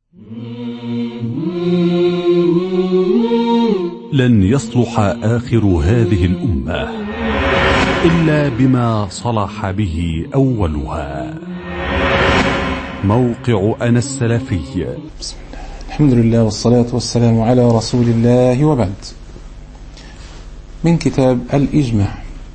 لن يصلح آخر هذه الأمة إلا بما صلح به أولها موقع أنا السلفي بسم الله الحمد لله والصلاة والسلام على رسول الله وبعد من كتاب الإجماع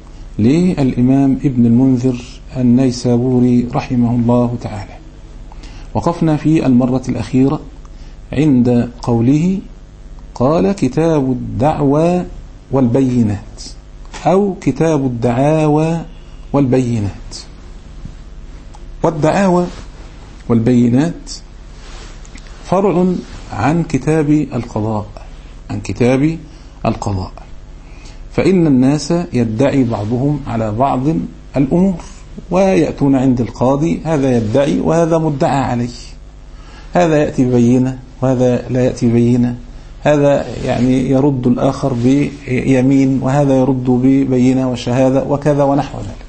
للإمام ابن المنذر النيسابوري رحمه الله تعالى وقفنا في المرة الأخيرة عند قوله قال كتاب الدعوى والبينات أو كتاب الدعاوى والبينات والدعاوى والبينات فرع عن كتاب القضاء عن كتاب القضاء فإن الناس يدعي بعضهم على بعض الأمور ويأتون عند القاضي هذا يدعي وهذا مدعى عليه هذا يأتي ببينة وهذا لا يأتي ببينة هذا يعني يرد الآخر بيمين وهذا يرد ببينة وشهادة وكذا ونحو ذلك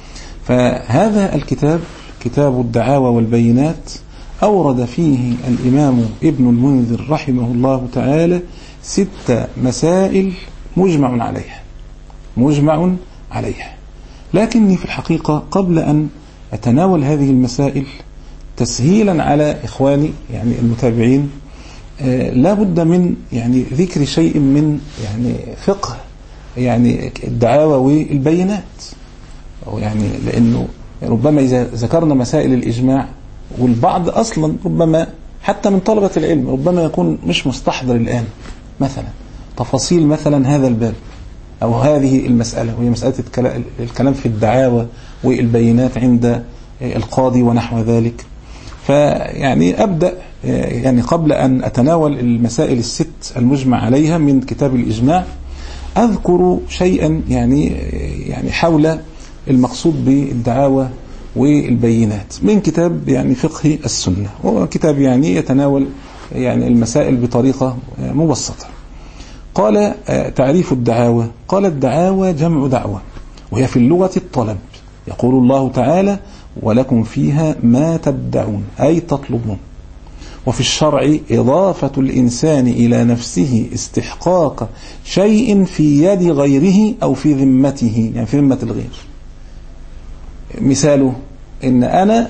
فهذا الكتاب كتاب الدعاوى والبينات أورد فيه الإمام ابن المنذر رحمه الله تعالى ست مسائل مجمع عليها مجمع عليها لكني في الحقيقة قبل أن أتناول هذه المسائل تسهيلا على إخواني يعني المتابعين آه لا بد من يعني ذكر شيء من يعني فقه يعني الدعاوى والبينات يعني لأنه ربما إذا ذكرنا مسائل الإجماع والبعض أصلا ربما حتى من طلبة العلم ربما يكون مش مستحضر الآن مثلا تفاصيل مثلا هذا الباب أو هذه المسألة وهي مسألة الكلام في الدعاوى والبينات عند القاضي ونحو ذلك فيعني أبدأ يعني قبل أن أتناول المسائل الست المجمع عليها من كتاب الإجماع أذكر شيئا يعني يعني حول المقصود بالدعاوى والبينات من كتاب يعني فقه السنة هو كتاب يعني يتناول يعني المسائل بطريقة مبسطة قال تعريف الدعاوى قال الدعاوى جمع دعوة وهي في اللغة الطلب يقول الله تعالى ولكم فيها ما تدعون أي تطلبون وفي الشرع إضافة الإنسان إلى نفسه استحقاق شيء في يد غيره أو في ذمته يعني في ذمة الغير مثاله إن أنا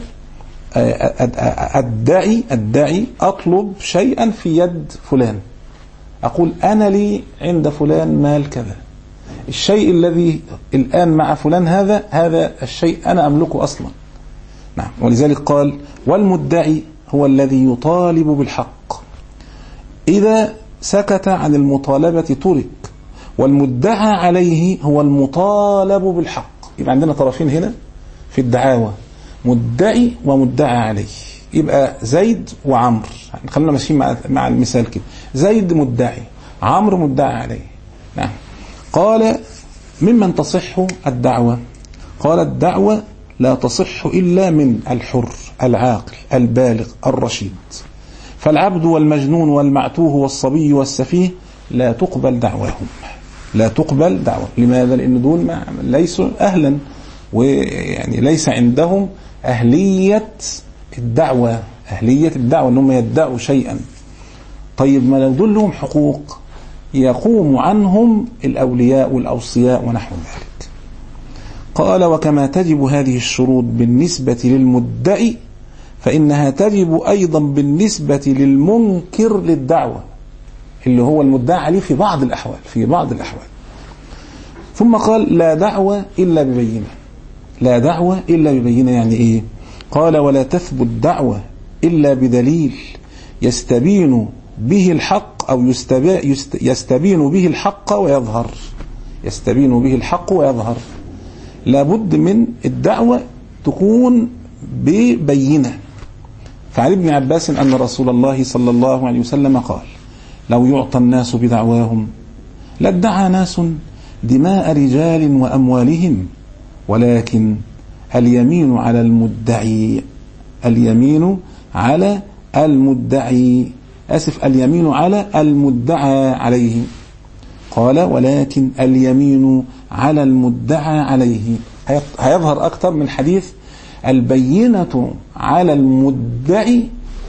أدعي أدعي أطلب شيئا في يد فلان أقول أنا لي عند فلان مال كذا الشيء الذي الآن مع فلان هذا هذا الشيء أنا أملكه أصلا نعم ولذلك قال والمدعي هو الذي يطالب بالحق إذا سكت عن المطالبة ترك والمدعى عليه هو المطالب بالحق يبقى عندنا طرفين هنا في الدعاوى مدعي ومدعى عليه يبقى زيد وعمر خلينا ماشيين مع مع المثال كده زيد مدعي عمرو مدعى عليه نعم قال ممن تصح الدعوة قال الدعوة لا تصح إلا من الحر العاقل البالغ الرشيد فالعبد والمجنون والمعتوه والصبي والسفيه لا تقبل دعواهم لا تقبل دعوة لماذا لأن دول ليسوا أهلا ويعني ليس عندهم أهلية الدعوة أهلية الدعوة أنهم يدعوا شيئا طيب ما لو دول لهم حقوق يقوم عنهم الأولياء والأوصياء ونحو ذلك قال وكما تجب هذه الشروط بالنسبة للمدعي فإنها تجب أيضا بالنسبة للمنكر للدعوة اللي هو المدعى عليه في بعض الأحوال في بعض الأحوال ثم قال لا دعوة إلا ببينة لا دعوة إلا ببينة يعني إيه قال ولا تثبت دعوة إلا بدليل يستبين به الحق أو يستبين به الحق ويظهر يستبين به الحق ويظهر لابد من الدعوة تكون ببينة فعن ابن عباس أن رسول الله صلى الله عليه وسلم قال لو يعطى الناس بدعواهم لادعى ناس دماء رجال وأموالهم ولكن اليمين على المدعي اليمين على المدعي أسف اليمين على المدعى عليه قال ولكن اليمين على المدعى عليه هيظهر أكثر من حديث البينة على المدعي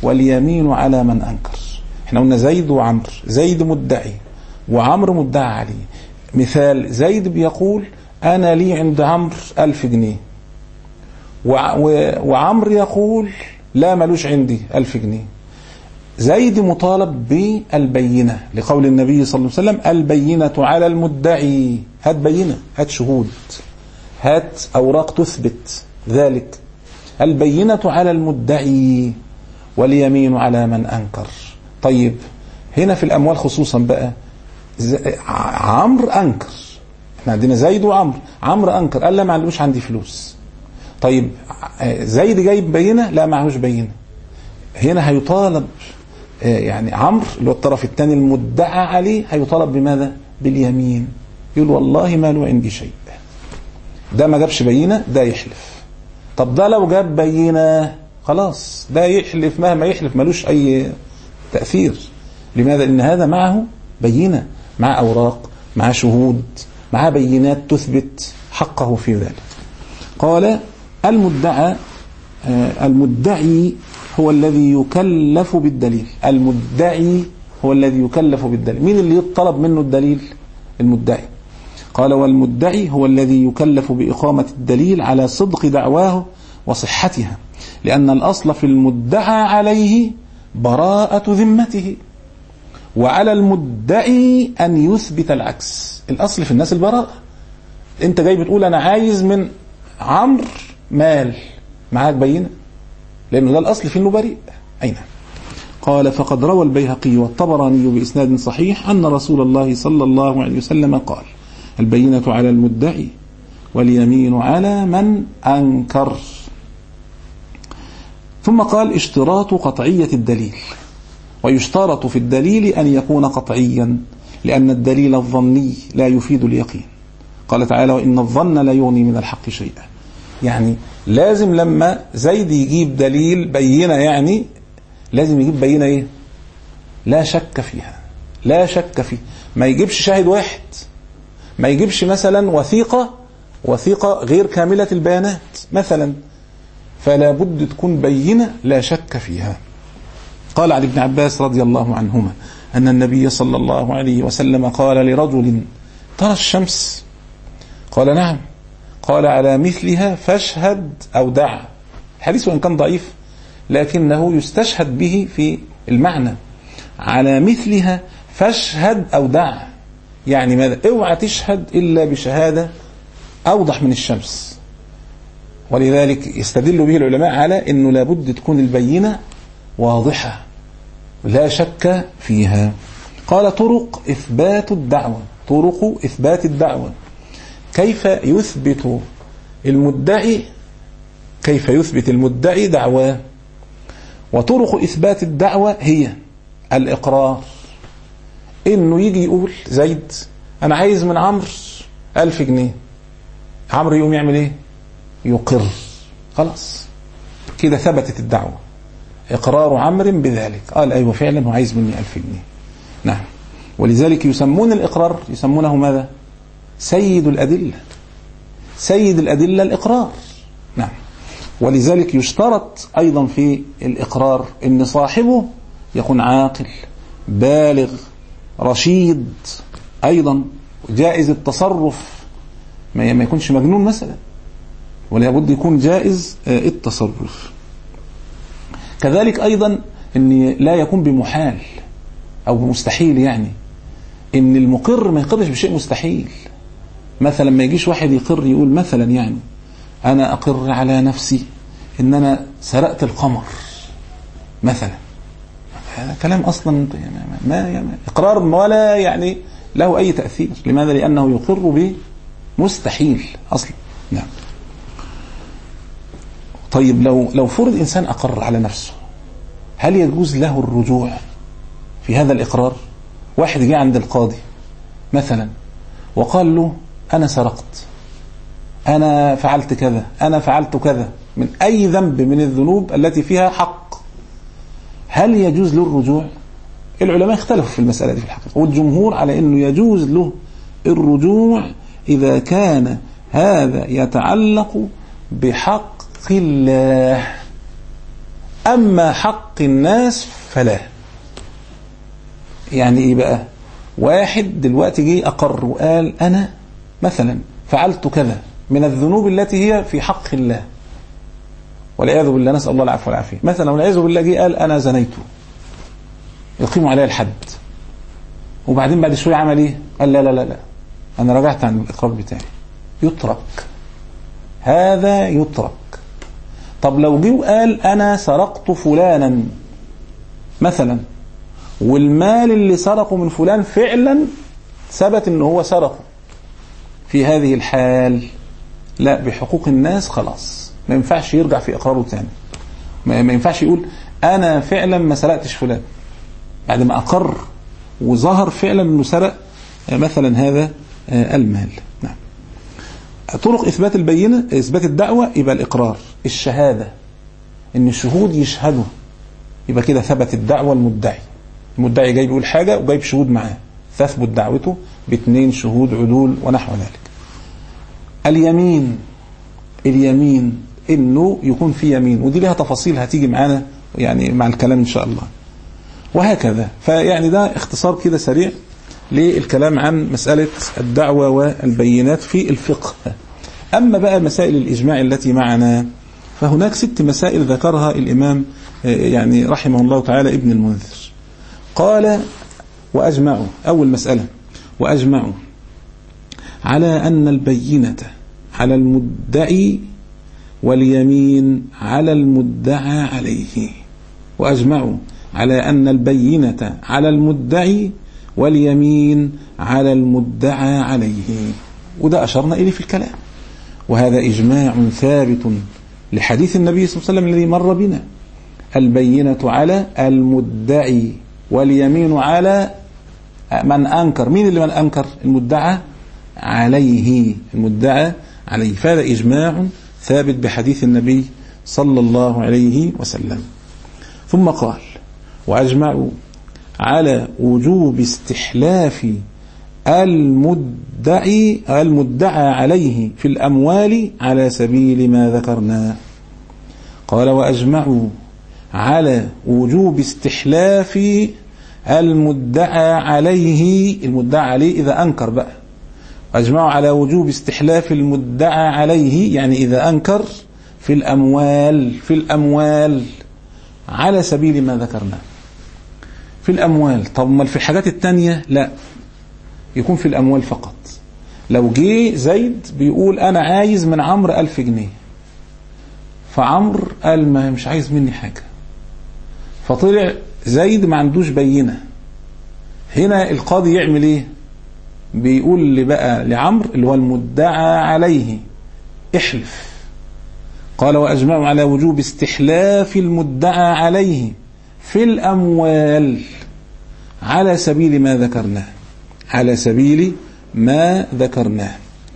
واليمين على من أنكر احنا قلنا زيد وعمر زيد مدعي وعمر مدعى عليه مثال زيد بيقول أنا لي عند عمرو ألف جنيه وع- و- وعمرو يقول لا ملوش عندي ألف جنيه زيد مطالب بالبينة لقول النبي صلى الله عليه وسلم البينة على المدعي هات بينة هات شهود هات أوراق تثبت ذلك البينة على المدعي واليمين على من أنكر طيب هنا في الأموال خصوصا بقى ز- ع- عمرو أنكر احنا عندنا زيد وعمرو عمرو أنكر قال لا ما عندوش عندي فلوس طيب ع- زيد جايب بينة لا معهوش بينة هنا هيطالب آه، يعني عمرو اللي هو الطرف الثاني المدعى عليه هيطالب بماذا؟ باليمين يقول والله ما له عندي شيء ده ما جابش بينه ده يحلف طب ده لو جاب بينه خلاص ده يحلف مهما يحلف ملوش اي تاثير لماذا؟ لان هذا معه بينه مع اوراق مع شهود مع بينات تثبت حقه في ذلك قال المدعى آه، المدعي هو الذي يكلف بالدليل المدعي هو الذي يكلف بالدليل مين اللي يطلب منه الدليل المدعي قال والمدعي هو الذي يكلف بإقامة الدليل على صدق دعواه وصحتها لأن الأصل في المدعى عليه براءة ذمته وعلى المدعي أن يثبت العكس الأصل في الناس البراءة أنت جاي بتقول أنا عايز من عمرو مال معاك بينة لأنه ده الأصل في إنه بريء أي نعم قال فقد روى البيهقي والطبراني بإسناد صحيح أن رسول الله صلى الله عليه وسلم قال البينة على المدعي واليمين على من أنكر ثم قال اشتراط قطعية الدليل ويشترط في الدليل أن يكون قطعيا لأن الدليل الظني لا يفيد اليقين قال تعالى وإن الظن لا يغني من الحق شيئا يعني لازم لما زيد يجيب دليل بينة يعني لازم يجيب بينة ايه لا شك فيها لا شك فيه ما يجيبش شاهد واحد ما يجيبش مثلا وثيقة وثيقة غير كاملة البيانات مثلا فلا بد تكون بينة لا شك فيها قال عن ابن عباس رضي الله عنهما أن النبي صلى الله عليه وسلم قال لرجل ترى الشمس قال نعم قال على مثلها فاشهد أو دع الحديث وإن كان ضعيف لكنه يستشهد به في المعنى على مثلها فاشهد أو دع يعني ماذا اوعى تشهد إلا بشهادة أوضح من الشمس ولذلك يستدل به العلماء على أنه لابد تكون البينة واضحة لا شك فيها قال طرق إثبات الدعوة طرق إثبات الدعوة كيف يثبت المدعي كيف يثبت المدعي دعواه وطرق إثبات الدعوة هي الإقرار إنه يجي يقول زيد أنا عايز من عمرو ألف جنيه عمرو يقوم يعمل إيه يقر خلاص كده ثبتت الدعوة إقرار عمرو بذلك قال أيوة فعلا هو عايز مني ألف جنيه نعم ولذلك يسمون الإقرار يسمونه ماذا سيد الأدلة سيد الأدلة الإقرار نعم ولذلك يشترط أيضا في الإقرار أن صاحبه يكون عاقل بالغ رشيد أيضا جائز التصرف ما يكونش مجنون مثلا ولا بد يكون جائز التصرف كذلك أيضا أن لا يكون بمحال أو بمستحيل يعني أن المقر ما يقرش بشيء مستحيل مثلا ما يجيش واحد يقر يقول مثلا يعني أنا أقر على نفسي إن أنا سرقت القمر مثلا هذا كلام أصلا ما يعني إقرار ولا يعني له أي تأثير لماذا؟ لأنه يقر بمستحيل أصلا نعم طيب لو لو فرض إنسان أقر على نفسه هل يجوز له الرجوع في هذا الإقرار؟ واحد جه عند القاضي مثلا وقال له أنا سرقت أنا فعلت كذا أنا فعلت كذا من أي ذنب من الذنوب التي فيها حق هل يجوز له الرجوع العلماء اختلفوا في المسألة دي في الحقيقة والجمهور على أنه يجوز له الرجوع إذا كان هذا يتعلق بحق الله أما حق الناس فلا يعني إيه بقى واحد دلوقتي جه أقر وقال أنا مثلا فعلت كذا من الذنوب التي هي في حق الله والعياذ بالله نسأل الله العفو والعافية مثلا والعياذ بالله جه قال أنا زنيت يقيم عليها الحد وبعدين بعد شوية عمل إيه قال لا لا لا لا أنا رجعت عن الإقرار بتاعي يترك هذا يترك طب لو جه وقال أنا سرقت فلانا مثلا والمال اللي سرقه من فلان فعلا ثبت ان هو سرقه في هذه الحال لا بحقوق الناس خلاص ما ينفعش يرجع في اقراره تاني ما ما ينفعش يقول انا فعلا ما سرقتش فلان بعد ما اقر وظهر فعلا انه سرق مثلا هذا المال نعم طرق اثبات البينه اثبات الدعوه يبقى الاقرار الشهاده ان الشهود يشهدوا يبقى كده ثبت الدعوه المدعي المدعي جاي بيقول حاجه وجايب شهود معاه تثبت دعوته باثنين شهود عدول ونحو ذلك اليمين اليمين انه يكون في يمين ودي لها تفاصيل هتيجي معانا يعني مع الكلام ان شاء الله وهكذا فيعني ده اختصار كده سريع للكلام عن مسألة الدعوة والبينات في الفقه أما بقى مسائل الإجماع التي معنا فهناك ست مسائل ذكرها الإمام يعني رحمه الله تعالى ابن المنذر قال وأجمعوا أول مسألة وأجمعوا على أن البينة على المدعي واليمين على المدعى عليه وأجمعوا على أن البينة على المدعي واليمين على المدعى عليه وده أشرنا إليه في الكلام وهذا إجماع ثابت لحديث النبي صلى الله عليه وسلم الذي مر بنا البينة على المدعي واليمين على من أنكر مين اللي من أنكر المدعى عليه المدعى عليه فهذا إجماع ثابت بحديث النبي صلى الله عليه وسلم ثم قال وأجمعوا على وجوب استحلاف المدعي المدعى عليه في الأموال على سبيل ما ذكرنا قال وأجمعوا على وجوب استحلاف المدعى عليه المدعى عليه إذا أنكر بقى أجمعوا على وجوب استحلاف المدعى عليه يعني إذا أنكر في الأموال في الأموال على سبيل ما ذكرنا في الأموال طب ما في الحاجات التانية لا يكون في الأموال فقط لو جه زيد بيقول أنا عايز من عمرو ألف جنيه فعمرو قال ما مش عايز مني حاجة فطلع زيد ما عندوش بينة هنا القاضي يعمل ايه بيقول اللي بقى لعمرو اللي هو المدعى عليه احلف قال وأجمعوا على وجوب استحلاف المدعى عليه في الأموال على سبيل ما ذكرناه على سبيل ما ذكرناه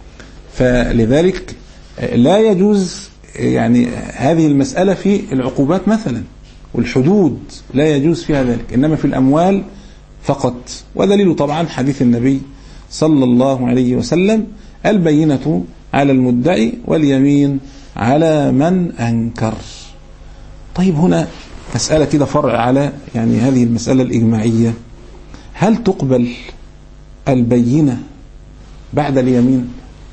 فلذلك لا يجوز يعني هذه المسألة في العقوبات مثلا والحدود لا يجوز فيها ذلك إنما في الأموال فقط ودليل طبعا حديث النبي صلى الله عليه وسلم البينة على المدعي واليمين على من أنكر طيب هنا مسألة كده فرع على يعني هذه المسألة الإجماعية هل تقبل البينة بعد اليمين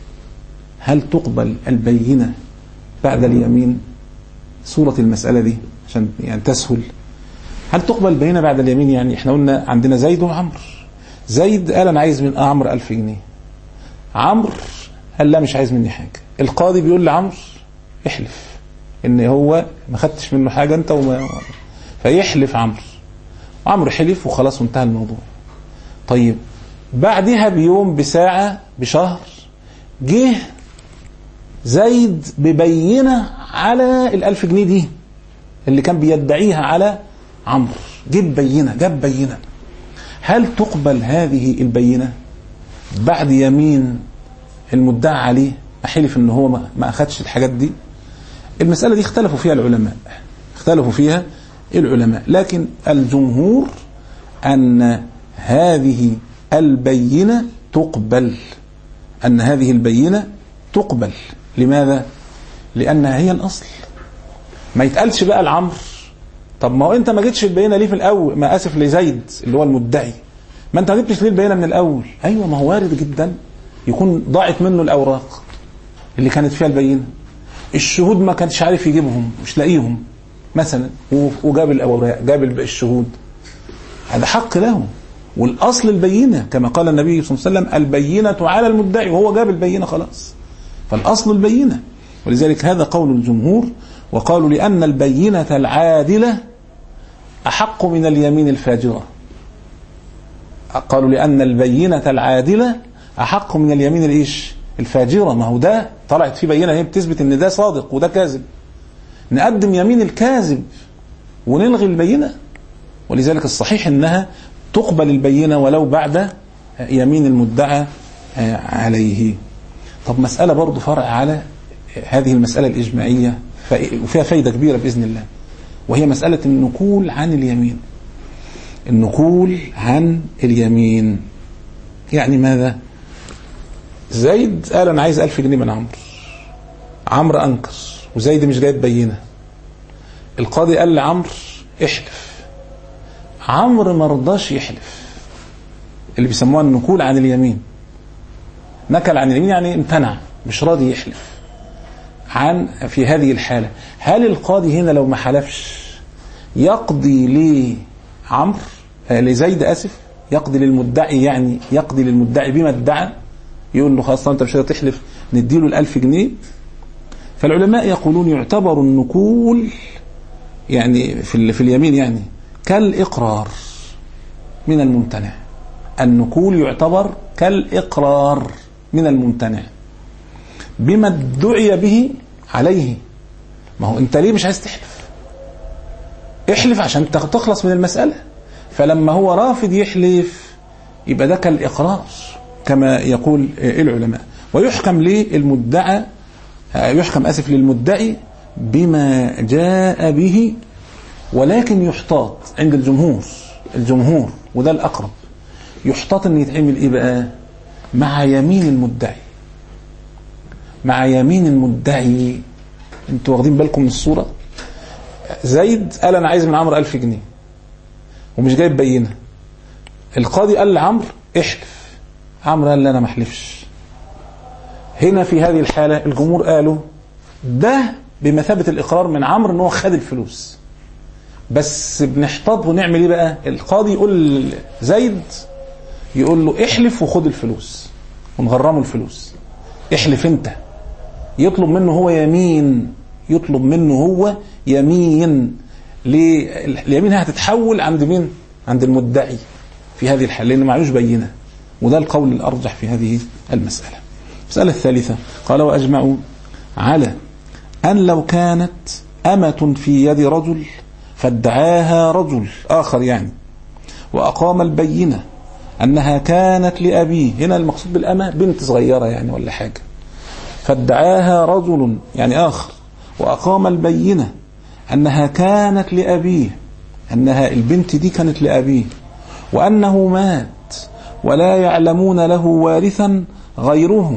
هل تقبل البينة بعد اليمين صورة المسألة دي عشان يعني تسهل هل تقبل البينة بعد اليمين يعني احنا قلنا عندنا زيد وعمرو زيد قال انا عايز من عمرو ألف جنيه عمرو قال لا مش عايز مني حاجة القاضي بيقول لعمرو احلف ان هو ما خدتش منه حاجة انت وما فيحلف عمرو عمرو حلف وخلاص وانتهى الموضوع طيب بعدها بيوم بساعة بشهر جه زيد ببينة على الألف جنيه دي اللي كان بيدعيها على عمرو جيب بينة جاب بينة هل تقبل هذه البينة بعد يمين المدعى عليه حلف ان هو ما اخدش الحاجات دي المسألة دي اختلفوا فيها العلماء اختلفوا فيها العلماء لكن الجمهور أن هذه البينة تقبل أن هذه البينة تقبل لماذا؟ لأنها هي الأصل ما يتقالش بقى العمر طب ما هو انت ما جيتش البينه ليه في الاول ما اسف لزيد اللي هو المدعي ما انت ما جبتش ليه البينه من الاول ايوه ما هو وارد جدا يكون ضاعت منه الاوراق اللي كانت فيها البينه الشهود ما كانش عارف يجيبهم مش لاقيهم مثلا و- وجاب الاوراق جاب الب- الشهود هذا حق له والاصل البينه كما قال النبي صلى الله عليه وسلم البينه على المدعي وهو جاب البينه خلاص فالاصل البينه ولذلك هذا قول الجمهور وقالوا لان البينه العادله احق من اليمين الفاجره قالوا لان البينه العادله احق من اليمين الايش الفاجره ما هو ده طلعت فيه بينه هي بتثبت ان ده صادق وده كاذب نقدم يمين الكاذب ونلغي البينه ولذلك الصحيح انها تقبل البينه ولو بعد يمين المدعى عليه طب مساله برضه فرع على هذه المساله الاجماعيه وفيها فايده كبيره باذن الله وهي مساله النقول عن اليمين النقول عن اليمين يعني ماذا زيد قال انا عايز ألف جنيه من عمرو عمرو انكر وزيد مش جايب بينه القاضي قال لعمرو احلف عمرو ما رضاش يحلف اللي بيسموها النقول عن اليمين نكل عن اليمين يعني امتنع مش راضي يحلف عن في هذه الحالة هل القاضي هنا لو ما حلفش يقضي لعمرو آه لزيد اسف يقضي للمدعي يعني يقضي للمدعي بما ادعى يقول له خلاص انت مش هتحلف نديله الألف جنيه فالعلماء يقولون يعتبر النقول يعني في, في اليمين يعني كالإقرار من الممتنع النقول يعتبر كالإقرار من الممتنع بما ادعي به عليه ما هو انت ليه مش عايز تحلف احلف عشان تخلص من المسألة فلما هو رافض يحلف يبقى ده كالإقرار كما يقول العلماء ويحكم للمدعى يحكم اسف للمدعي بما جاء به ولكن يحتاط عند الجمهور الجمهور وده الاقرب يحتاط ان يتعمل ايه بقى مع يمين المدعي مع يمين المدعي انتوا واخدين بالكم من الصوره زيد قال انا عايز من عمرو ألف جنيه ومش جايب بينه القاضي قال لعمرو احلف عمرو قال لا انا ما احلفش هنا في هذه الحاله الجمهور قالوا ده بمثابه الاقرار من عمرو ان هو خد الفلوس بس بنحتاط ونعمل ايه بقى القاضي يقول زيد يقول له احلف وخد الفلوس ونغرمه الفلوس احلف انت يطلب منه هو يمين يطلب منه هو يمين ليه اليمين هتتحول عند مين عند المدعي في هذه الحاله لان معلوش بينه وده القول الارجح في هذه المساله المساله الثالثه قال واجمعوا على ان لو كانت امه في يد رجل فادعاها رجل آخر يعني وأقام البينة أنها كانت لأبيه هنا المقصود بالأمة بنت صغيرة يعني ولا حاجة فادعاها رجل يعني آخر وأقام البينة أنها كانت لأبيه أنها البنت دي كانت لأبيه وأنه مات ولا يعلمون له وارثا غيره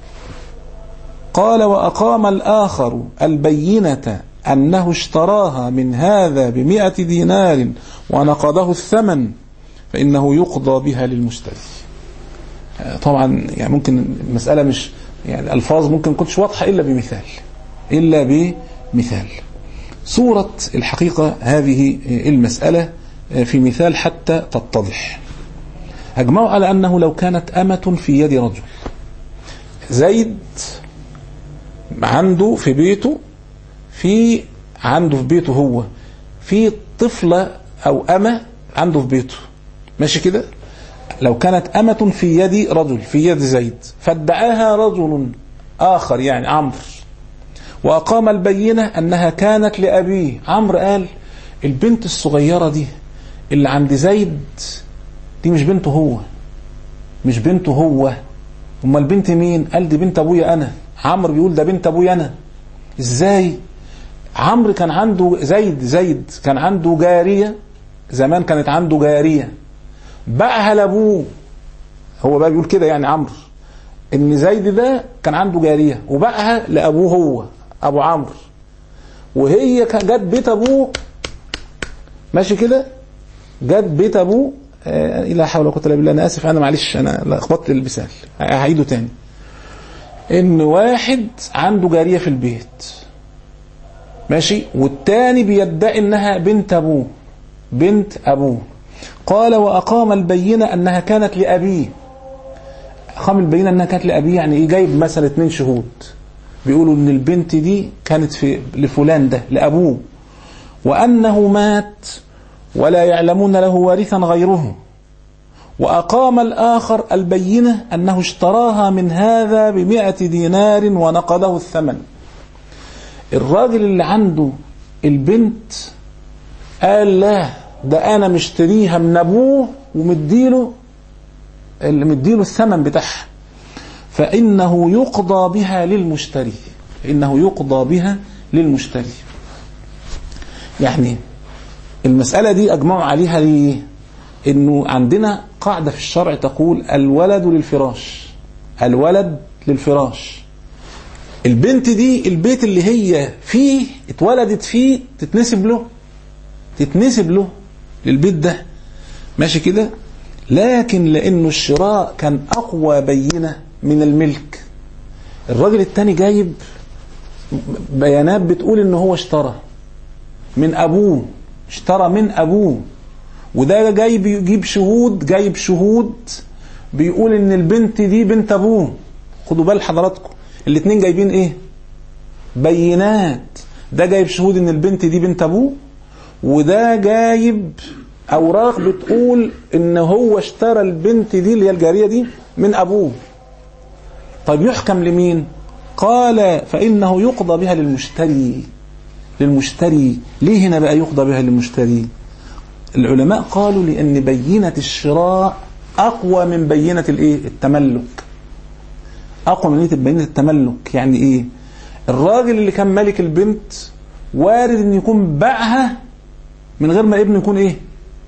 قال وأقام الآخر البينة أنه اشتراها من هذا بمئة دينار ونقضه الثمن فإنه يقضى بها للمشتري طبعا يعني ممكن المسألة مش يعني الألفاظ ممكن كنتش واضحة إلا بمثال إلا بمثال صورة الحقيقة هذه المسألة في مثال حتى تتضح أجمعوا على أنه لو كانت أمة في يد رجل زيد عنده في بيته في عنده في بيته هو في طفلة أو أمة عنده في بيته ماشي كده لو كانت أمة في يد رجل في يد زيد فادعاها رجل آخر يعني عمرو وأقام البينة أنها كانت لأبيه عمرو قال البنت الصغيرة دي اللي عند زيد دي مش بنته هو مش بنته هو أما البنت مين قال دي بنت أبويا أنا عمرو بيقول ده بنت أبويا أنا إزاي عمرو كان عنده زيد زيد كان عنده جارية زمان كانت عنده جارية باعها لابوه هو بقى بيقول كده يعني عمرو ان زيد ده كان عنده جارية وباعها لابوه هو ابو عمرو وهي جت بيت ابوه ماشي كده جت بيت ابوه آه لا حول ولا قوه الا بالله انا اسف انا معلش انا لخبطت المثال هعيده تاني ان واحد عنده جاريه في البيت ماشي والتاني بيدعي انها بنت ابوه بنت ابوه قال واقام البينه انها كانت لابيه اقام البينه انها كانت لابيه يعني ايه جايب مثلا اتنين شهود بيقولوا ان البنت دي كانت في لفلان ده لابوه وانه مات ولا يعلمون له وارثا غيره وأقام الآخر البينة أنه اشتراها من هذا بمئة دينار ونقضه الثمن الراجل اللي عنده البنت قال لا ده أنا مشتريها من أبوه ومديله اللي مديله الثمن بتاعها فإنه يقضى بها للمشتري إنه يقضى بها للمشتري يعني المسألة دي أجمعوا عليها ليه إنه عندنا قاعدة في الشرع تقول الولد للفراش الولد للفراش البنت دي البيت اللي هي فيه اتولدت فيه تتنسب له تتنسب له للبيت ده ماشي كده لكن لانه الشراء كان اقوى بينه من الملك الراجل التاني جايب بيانات بتقول ان هو اشترى من ابوه اشترى من ابوه وده جاي بيجيب شهود جايب شهود بيقول ان البنت دي بنت ابوه خدوا بال حضراتكم الاثنين جايبين ايه بينات ده جايب شهود ان البنت دي بنت ابوه وده جايب اوراق بتقول ان هو اشترى البنت دي اللي هي الجاريه دي من ابوه طيب يحكم لمين قال فانه يقضى بها للمشتري للمشتري ليه هنا بقى يقضى بها للمشتري العلماء قالوا لان بينه الشراء اقوى من بينه الايه التملك اقوى من بينه التملك يعني ايه الراجل اللي كان مالك البنت وارد ان يكون باعها من غير ما ابنه يكون ايه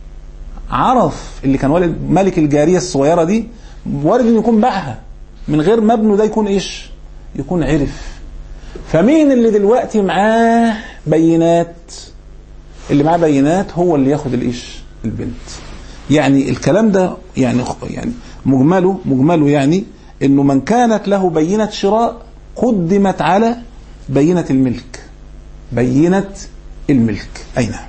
عرف اللي كان والد ملك الجاريه الصغيره دي وارد ان يكون باعها من غير ما ابنه ده يكون ايش يكون عرف فمين اللي دلوقتي معاه بينات اللي معاه بينات هو اللي ياخد الايش البنت يعني الكلام ده يعني يعني مجمله مجمله يعني انه من كانت له بينه شراء قدمت على بينه الملك بينه الملك اي نعم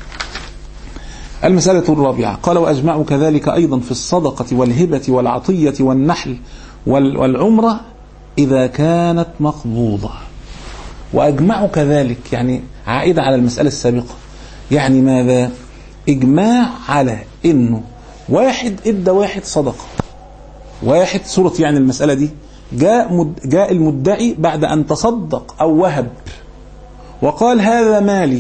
المسألة الرابعة قال وأجمعوا كذلك أيضا في الصدقة والهبة والعطية والنحل والعمرة إذا كانت مقبوضة وأجمعوا كذلك يعني عائدة على المسألة السابقة يعني ماذا إجماع على إنه واحد إدى واحد صدقة واحد صورة يعني المسألة دي جاء, مد جاء المدعي بعد أن تصدق أو وهب وقال هذا مالي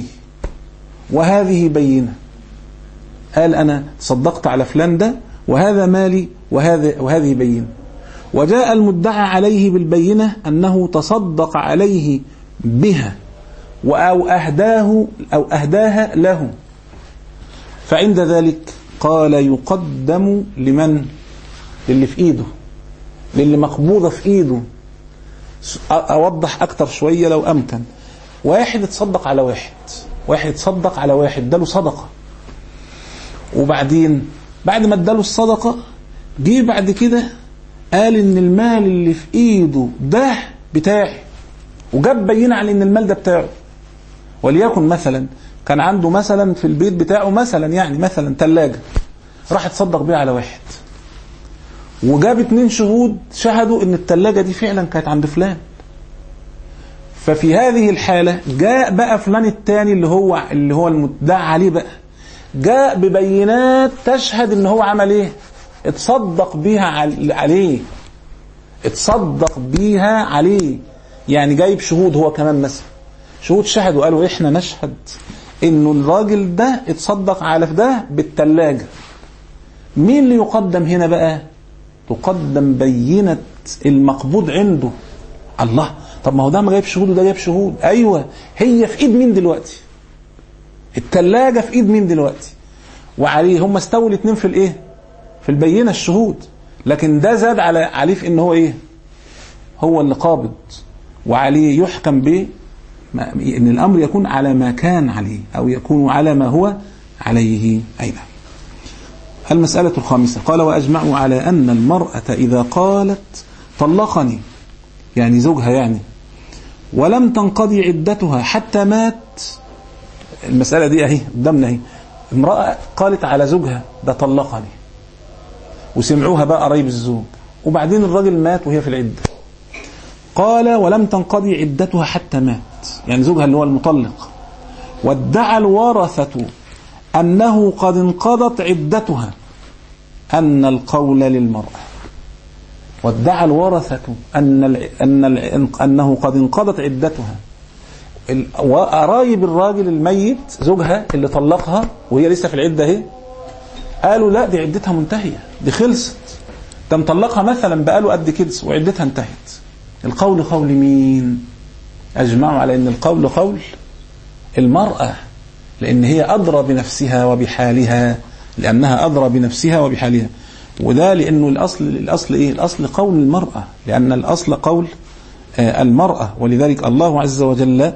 وهذه بينه قال أنا صدقت على فلان ده وهذا مالي وهذا وهذه بينة وجاء المدعى عليه بالبينة أنه تصدق عليه بها أو أهداه أو أهداها له فعند ذلك قال يقدم لمن للي في إيده للي مقبوضة في إيده أوضح أكتر شوية لو أمكن واحد اتصدق على واحد واحد اتصدق على واحد ده له صدقه وبعدين بعد ما اداله الصدقة جه بعد كده قال ان المال اللي في ايده ده بتاعي وجاب بينة على ان المال ده بتاعه وليكن مثلا كان عنده مثلا في البيت بتاعه مثلا يعني مثلا ثلاجة راح اتصدق بيها على واحد وجاب اتنين شهود شهدوا ان الثلاجة دي فعلا كانت عند فلان ففي هذه الحالة جاء بقى فلان التاني اللي هو اللي هو المدعى عليه بقى جاء ببينات تشهد ان هو عمل ايه اتصدق بيها عليه اتصدق بيها عليه يعني جايب شهود هو كمان مثلا شهود شهدوا قالوا احنا نشهد انه الراجل ده اتصدق على ده بالتلاجة مين اللي يقدم هنا بقى تقدم بينة المقبوض عنده الله طب ما هو ده ما جايب شهود وده جايب شهود ايوه هي في ايد مين دلوقتي التلاجة في ايد مين دلوقتي وعليه هم استووا الاثنين في الايه في البينة الشهود لكن ده زاد على عليه في ان هو ايه هو اللي قابض وعليه يحكم ب ان الامر يكون على ما كان عليه او يكون على ما هو عليه أين المسألة الخامسة قال وأجمعوا على أن المرأة إذا قالت طلقني يعني زوجها يعني ولم تنقضي عدتها حتى مات المسألة دي أهي قدامنا أهي امرأة قالت على زوجها ده طلقني وسمعوها بقى قرايب الزوج وبعدين الراجل مات وهي في العدة قال ولم تنقضي عدتها حتى مات يعني زوجها اللي هو المطلق وادعى الورثة أنه قد انقضت عدتها أن القول للمرأة وادعى الورثة أن ال أن ال أنه قد انقضت عدتها وقرايب الراجل الميت زوجها اللي طلقها وهي لسه في العدة اهي قالوا لا دي عدتها منتهية دي خلصت ده مطلقها مثلا بقاله قد كده وعدتها انتهت القول قول مين أجمعوا على أن القول قول المرأة لأن هي أدرى بنفسها وبحالها لأنها أدرى بنفسها وبحالها وده لأنه الأصل الأصل إيه؟ الأصل قول المرأة لأن الأصل قول المرأة ولذلك الله عز وجل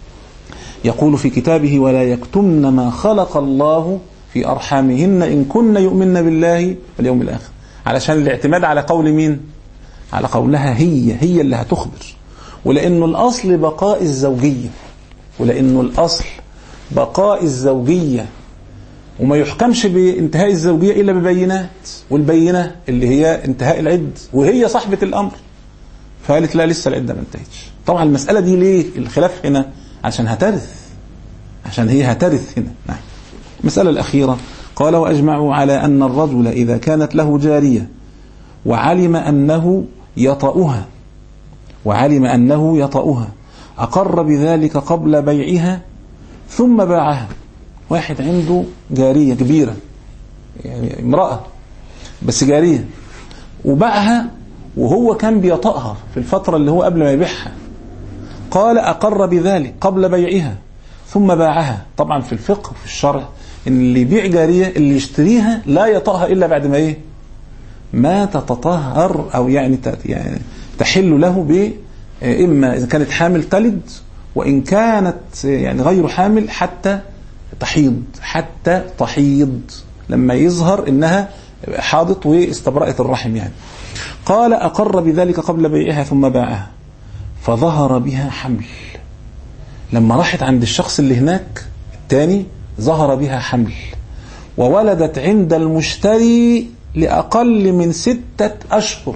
يقول في كتابه ولا يكتمن ما خلق الله في أرحامهن إن كن يؤمن بالله واليوم الآخر علشان الاعتماد على قول مين على قولها هي هي اللي هتخبر ولأنه الأصل بقاء الزوجية ولأنه الأصل بقاء الزوجية وما يحكمش بانتهاء الزوجية إلا ببينات والبينة اللي هي انتهاء العد وهي صاحبة الأمر فقالت لا لسه العدة ما انتهتش طبعا المسألة دي ليه الخلاف هنا عشان هترث عشان هي هترث هنا نعم المسألة الأخيرة قال وأجمعوا على أن الرجل إذا كانت له جارية وعلم أنه يطأها وعلم أنه يطأها أقر بذلك قبل بيعها ثم باعها واحد عنده جارية كبيرة يعني امرأة بس جارية وباعها وهو كان بيطأها في الفترة اللي هو قبل ما يبيعها قال أقر بذلك قبل بيعها ثم باعها طبعا في الفقه في الشرع ان اللي يبيع جارية اللي يشتريها لا يطأها إلا بعد ما إيه ما تتطهر أو يعني يعني تحل له ب إما إذا كانت حامل تلد وإن كانت يعني غير حامل حتى تحيض حتى تحيض لما يظهر إنها حاضت واستبرأت الرحم يعني قال أقر بذلك قبل بيعها ثم باعها فظهر بها حمل لما راحت عند الشخص اللي هناك الثاني ظهر بها حمل وولدت عند المشتري لأقل من ستة أشهر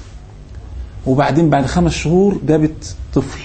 وبعدين بعد خمس شهور جابت طفل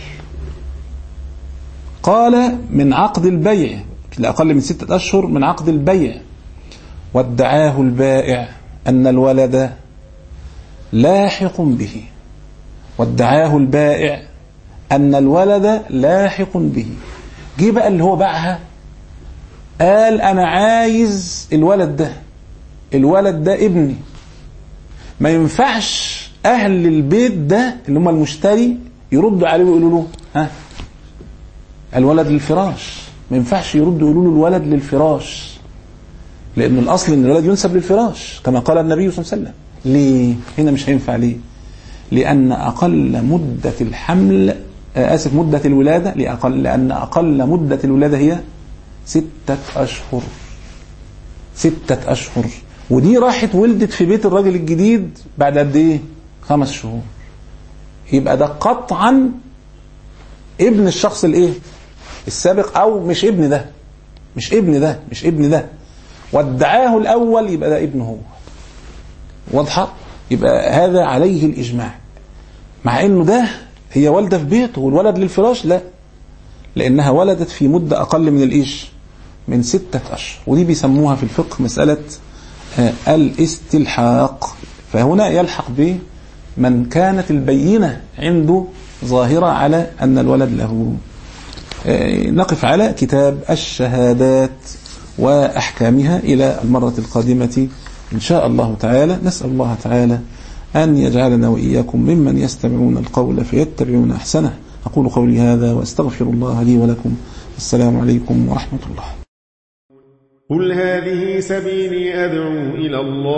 قال من عقد البيع لأقل من ستة أشهر من عقد البيع وادعاه البائع أن الولد لاحق به وادعاه البائع أن الولد لاحق به جه بقى اللي هو باعها قال أنا عايز الولد ده الولد ده ابني ما ينفعش أهل البيت ده اللي هم المشتري يردوا عليه ويقولوا له ها الولد للفراش ما ينفعش يردوا يقولوا له الولد للفراش لأن الأصل أن الولد ينسب للفراش كما قال النبي صلى الله عليه وسلم ليه؟ هنا مش هينفع ليه؟ لأن أقل مدة الحمل آسف مدة الولادة لأقل لأن أقل مدة الولادة هي ستة أشهر ستة أشهر ودي راحت ولدت في بيت الراجل الجديد بعد قد إيه؟ خمس شهور يبقى ده قطعا ابن الشخص الايه السابق او مش ابن ده مش ابن ده مش ابن ده وادعاه الاول يبقى ده ابنه هو واضحه يبقى هذا عليه الاجماع مع انه ده هي والده في بيته والولد للفراش لا لانها ولدت في مده اقل من الايش من ستة اشهر ودي بيسموها في الفقه مساله آه الاستلحاق فهنا يلحق به من كانت البينه عنده ظاهره على ان الولد له آه نقف على كتاب الشهادات واحكامها الى المره القادمه ان شاء الله تعالى نسال الله تعالى أن يجعلنا وإياكم ممن يستمعون القول فيتبعون أحسنه أقول قولي هذا وأستغفر الله لي ولكم السلام عليكم ورحمة الله قل هذه سبيلي أدعو إلى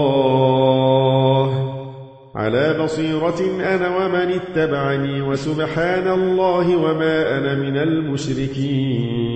الله على بصيرة أنا ومن اتبعني وسبحان الله وما أنا من المشركين